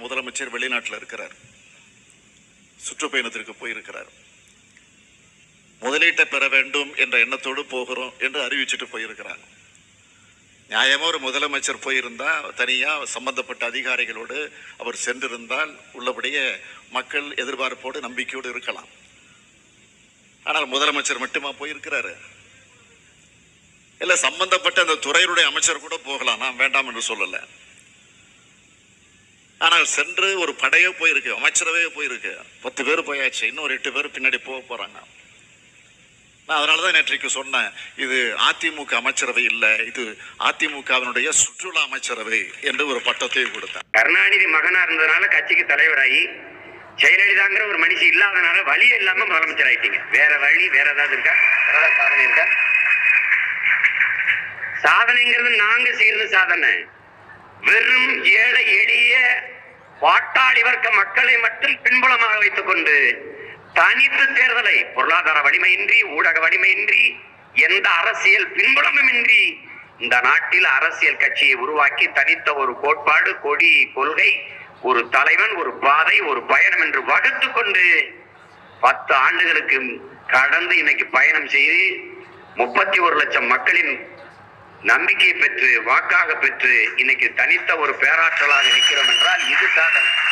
முதலமைச்சர் வெளிநாட்டில் இருக்கிறார் சுற்றுப்பயணத்திற்கு போயிருக்கிறார் முதலீட்டை பெற வேண்டும் என்ற எண்ணத்தோடு போகிறோம் என்று அறிவிச்சிட்டு போயிருக்கிறாங்க நியாயமா ஒரு முதலமைச்சர் போயிருந்தா தனியா சம்பந்தப்பட்ட அதிகாரிகளோடு அவர் சென்றிருந்தால் உள்ளபடியே மக்கள் எதிர்பார்ப்போடு நம்பிக்கையோடு இருக்கலாம் ஆனால் முதலமைச்சர் மட்டுமா போயிருக்கிறாரு இல்ல சம்பந்தப்பட்ட அந்த துறையினுடைய அமைச்சர் கூட போகலாம் நான் வேண்டாம் என்று சொல்லல ஆனால் சென்று ஒரு படையே போயிருக்கு அமைச்சரவே போயிருக்கு பத்து பேர் போயாச்சு இன்னும் ஒரு எட்டு பேர் பின்னாடி போக போறாங்க நான் அதனாலதான் நேற்றைக்கு சொன்னேன் இது அதிமுக அமைச்சரவை இல்ல இது அதிமுகவினுடைய சுற்றுலா அமைச்சரவை என்று ஒரு பட்டத்தை கொடுத்தேன் கருணாநிதி மகனா இருந்ததுனால கட்சிக்கு தலைவராகி ஜெயலலிதாங்கிற ஒரு மனுஷி இல்லாதனால வழி இல்லாம முதலமைச்சர் ஆயிட்டீங்க வேற வழி வேற ஏதாவது இருக்கா வேற ஏதாவது சாதனை இருக்கா சாதனைங்கிறது நாங்க செய்யறது சாதனை வெறும் ஏழை எளிய பாட்டாளி வர்க்க மக்களை மட்டும் பின்புலமாக வைத்துக் கொண்டு தனித்து தேர்தலை பொருளாதார வலிமையின்றி ஊடக வலிமையின்றி எந்த அரசியல் பின்புலமுமின்றி இந்த நாட்டில் அரசியல் கட்சியை உருவாக்கி தனித்த ஒரு கோட்பாடு கொடி கொள்கை ஒரு தலைவன் ஒரு பாதை ஒரு பயணம் என்று வகுத்து கொண்டு பத்து ஆண்டுகளுக்கு கடந்து இன்னைக்கு பயணம் செய்து முப்பத்தி ஒரு லட்சம் மக்களின் நம்பிக்கையை பெற்று வாக்காக பெற்று இன்னைக்கு தனித்த ஒரு பேராற்றலாக நிற்கிறோம் என்றால் இது சாதனை